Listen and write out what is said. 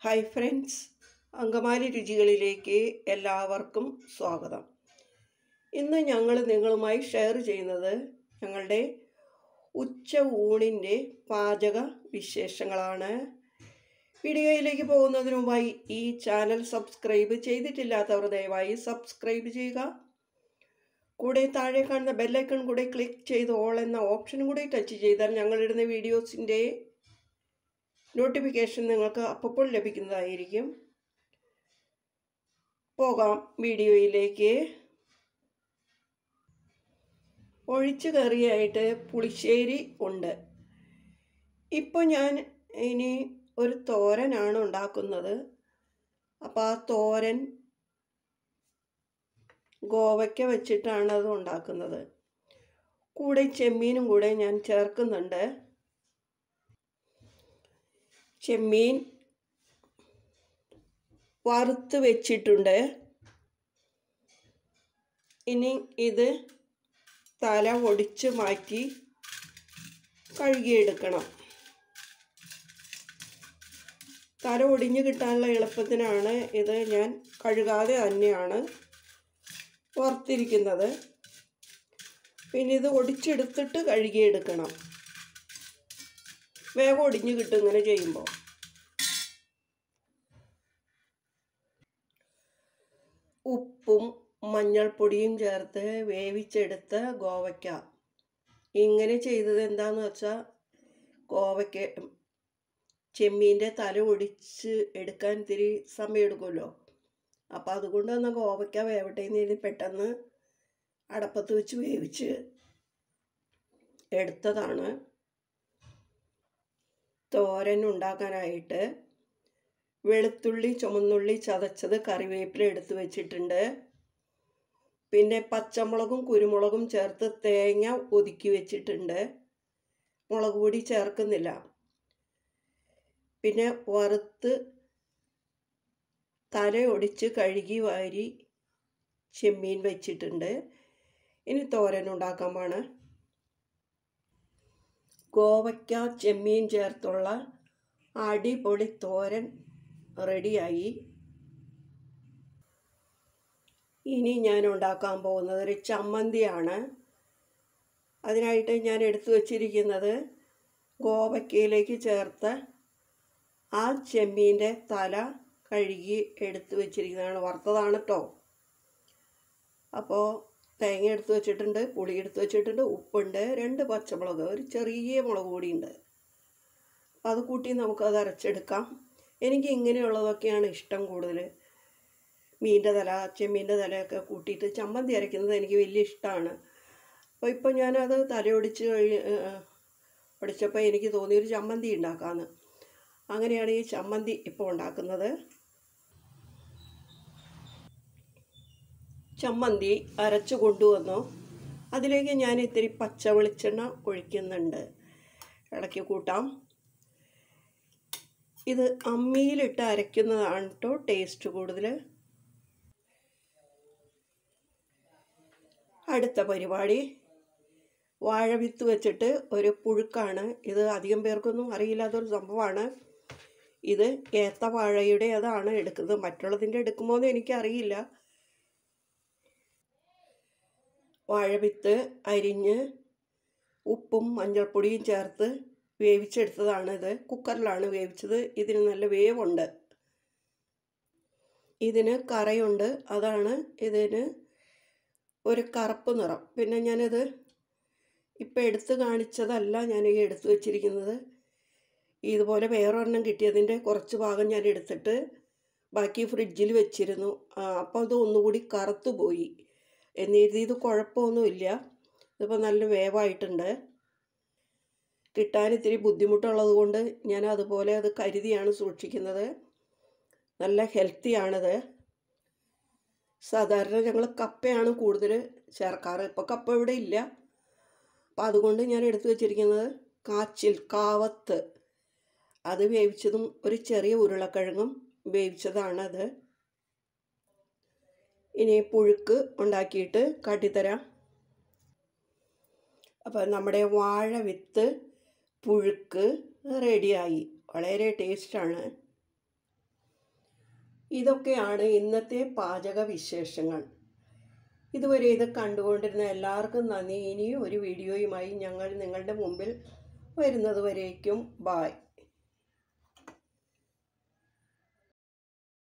hi friends Angamaly രുചികളിലേക്ക് എല്ലാവർക്കും സ്വാഗതം ഇന്ന് ഞങ്ങൾ നിങ്ങളുമായി ഷെയർ ചെയ്യുന്നത് ഞങ്ങളുടെ ഉച്ച ഊണിൻ്റെ പാചക വിശേഷങ്ങളാണ് വീഡിയോയിലേക്ക് പോകുന്നതിന് മുമ്പായി ഈ ചാനൽ സബ്സ്ക്രൈബ് ചെയ്തിട്ടില്ലാത്തവർ ദയവായി സബ്സ്ക്രൈബ് ചെയ്യുക കൂടെ താഴെ കാണുന്ന ബെല്ലൈക്കൺ കൂടെ ക്ലിക്ക് ചെയ്ത് ഓൾ എന്ന ഓപ്ഷനും കൂടി ടച്ച് ചെയ്താൽ ഞങ്ങളിടുന്ന വീഡിയോസിൻ്റെ നോട്ടിഫിക്കേഷൻ നിങ്ങൾക്ക് അപ്പോൾ ലഭിക്കുന്നതായിരിക്കും പോകാം വീഡിയോയിലേക്ക് ഒഴിച്ചു കറിയായിട്ട് പുളിശ്ശേരി ഉണ്ട് ഇപ്പോൾ ഞാൻ ഇനി ഒരു തോരനാണ് ഉണ്ടാക്കുന്നത് അപ്പോൾ ആ തോരൻ ഗോവയ്ക്ക വെച്ചിട്ടാണ് അത് ഉണ്ടാക്കുന്നത് കൂടെ ചെമ്മീനും കൂടെ ഞാൻ ചേർക്കുന്നുണ്ട് ചെമ്മീൻ വറുത്ത് വെച്ചിട്ടുണ്ട് ഇനി ഇത് തല ഒടിച്ച് മാറ്റി കഴുകിയെടുക്കണം തല ഒടിഞ്ഞ് കിട്ടാനുള്ള എളുപ്പത്തിനാണ് ഇത് ഞാൻ കഴുകാതെ തന്നെയാണ് വറുത്തിരിക്കുന്നത് പിന്നെ ഇത് ഒടിച്ചെടുത്തിട്ട് കഴുകിയെടുക്കണം വേഗം ഒടിഞ്ഞ് കിട്ടും ഇങ്ങനെ ചെയ്യുമ്പോൾ ഉപ്പും മഞ്ഞൾപ്പൊടിയും ചേർത്ത് വേവിച്ചെടുത്ത ഗോവയ്ക്ക ഇങ്ങനെ ചെയ്തത് എന്താന്ന് വെച്ചാൽ ഗോവയ്ക്ക ചെമ്മീൻ്റെ തല ഒടിച്ച് എടുക്കാൻ ഇത്തിരി സമയം എടുക്കുമല്ലോ അപ്പോൾ അതുകൊണ്ട് തന്നെ ഗോവയ്ക്ക വേവട്ടെ എന്ന് കരുതി പെട്ടെന്ന് അടപ്പത്ത് വെച്ച് വേവിച്ച് എടുത്തതാണ് തോരൻ ഉണ്ടാക്കാനായിട്ട് വെളുത്തുള്ളി ചുമന്നുള്ളി ചതച്ചത് കറിവേപ്പില എടുത്ത് വെച്ചിട്ടുണ്ട് പിന്നെ പച്ചമുളകും കുരുമുളകും ചേർത്ത് തേങ്ങ ഒതുക്കി വെച്ചിട്ടുണ്ട് മുളക് പൊടി ചേർക്കുന്നില്ല പിന്നെ വറുത്ത് തലയൊടിച്ച് കഴുകി വാരി ചെമ്മീൻ വെച്ചിട്ടുണ്ട് ഇനി തോരൻ ഉണ്ടാക്കാൻ പാണ് ഗോവയ്ക്ക ചെമ്മീൻ ചേർത്തുള്ള അടിപൊളി തോരൻ റെഡിയായി ഇനി ഞാൻ ഉണ്ടാക്കാൻ പോകുന്നത് ഒരു ചമ്മന്തിയാണ് അതിനായിട്ട് ഞാൻ എടുത്തു വച്ചിരിക്കുന്നത് ഗോവയ്ക്കയിലേക്ക് ചേർത്ത ആ ചെമ്മീൻ്റെ തല കഴുകി എടുത്തു വെച്ചിരിക്കുന്നതാണ് വറുത്തതാണ് കേട്ടോ അപ്പോൾ തേങ്ങ എടുത്ത് വെച്ചിട്ടുണ്ട് പുളി എടുത്ത് വെച്ചിട്ടുണ്ട് ഉപ്പുണ്ട് രണ്ട് പച്ചമുളക് ഒരു ചെറിയ മുളക് പൊടിയുണ്ട് അത് കൂട്ടി നമുക്കത് അരച്ചെടുക്കാം എനിക്ക് ഇങ്ങനെയുള്ളതൊക്കെയാണ് ഇഷ്ടം കൂടുതൽ മീൻ്റെ തല ചെമ്മീൻ്റെ തലയൊക്കെ കൂട്ടിയിട്ട് ചമ്മന്തി അരയ്ക്കുന്നത് എനിക്ക് വലിയ ഇഷ്ടമാണ് അപ്പോൾ ഇപ്പോൾ ഞാനത് തലയൊടിച്ച് കഴി ഒടിച്ചപ്പോൾ എനിക്ക് തോന്നിയൊരു ചമ്മന്തി ഉണ്ടാക്കാമെന്ന് അങ്ങനെയാണ് ഈ ചമ്മന്തി ഇപ്പോൾ ഉണ്ടാക്കുന്നത് ചമ്മന്തി അരച്ചു കൊണ്ടുവന്നു അതിലേക്ക് ഞാൻ ഇത്തിരി പച്ച വെളിച്ചെണ്ണ ഒഴിക്കുന്നുണ്ട് ഇടയ്ക്ക് കൂട്ടാം ഇത് അമ്മിയിലിട്ട് അരയ്ക്കുന്നതാണ് കേട്ടോ ടേസ്റ്റ് കൂടുതൽ അടുത്ത പരിപാടി വാഴവിത്ത് വെച്ചിട്ട് ഒരു പുഴുക്കാണ് ഇത് അധികം പേർക്കൊന്നും അറിയില്ലാത്തൊരു സംഭവമാണ് ഇത് ഏത്തവാഴയുടെ അതാണ് എടുക്കുന്നത് മറ്റുള്ളതിൻ്റെ എടുക്കുമോ എന്ന് എനിക്കറിയില്ല വാഴവിത്ത് അരിഞ്ഞ് ഉപ്പും മഞ്ഞൾപ്പൊടിയും ചേർത്ത് വേവിച്ചെടുത്തതാണ് ഇത് കുക്കറിലാണ് വേവിച്ചത് ഇതിന് നല്ല വേവുണ്ട് ഇതിന് കറയുണ്ട് അതാണ് ഇതിന് ഒരു കറുപ്പ് നിറം പിന്നെ ഞാനിത് ഇപ്പം എടുത്ത് കാണിച്ചതല്ല ഞാൻ ഈ എടുത്തു വച്ചിരിക്കുന്നത് ഇതുപോലെ വേറൊരെണ്ണം കിട്ടിയതിൻ്റെ കുറച്ച് ഭാഗം ഞാൻ എടുത്തിട്ട് ബാക്കി ഫ്രിഡ്ജിൽ വെച്ചിരുന്നു അപ്പോൾ അത് ഒന്നുകൂടി കറുത്തു പോയി എന്നെഴുതി ഇത് കുഴപ്പമൊന്നുമില്ല ഇതിപ്പോൾ നല്ല വേവായിട്ടുണ്ട് കിട്ടാൻ ഇത്തിരി ബുദ്ധിമുട്ടുള്ളത് കൊണ്ട് ഞാൻ അതുപോലെ അത് കരുതിയാണ് സൂക്ഷിക്കുന്നത് നല്ല ഹെൽത്തിയാണിത് സാധാരണ ഞങ്ങൾ കപ്പയാണ് കൂടുതൽ ചേർക്കാറ് ഇപ്പോൾ കപ്പ ഇവിടെ ഇല്ല അപ്പോൾ അതുകൊണ്ട് ഞാൻ എടുത്തു വച്ചിരിക്കുന്നത് കാച്ചിൽ കാവത്ത് അത് വേവിച്ചതും ഒരു ചെറിയ ഉരുളക്കിഴങ്ങും വേവിച്ചതാണത് ഇനി പുഴുക്ക് ഉണ്ടാക്കിയിട്ട് കാട്ടിത്തരാം അപ്പോൾ നമ്മുടെ വാഴ വിത്ത് പുഴുക്ക് റെഡിയായി വളരെ ടേസ്റ്റാണ് ഇതൊക്കെയാണ് ഇന്നത്തെ പാചക വിശേഷങ്ങൾ ഇതുവരെ ഇത് കണ്ടുകൊണ്ടിരുന്ന എല്ലാവർക്കും നന്ദി ഇനിയും ഒരു വീഡിയോയുമായി ഞങ്ങൾ നിങ്ങളുടെ മുമ്പിൽ വരുന്നത് വരേക്കും ബായ്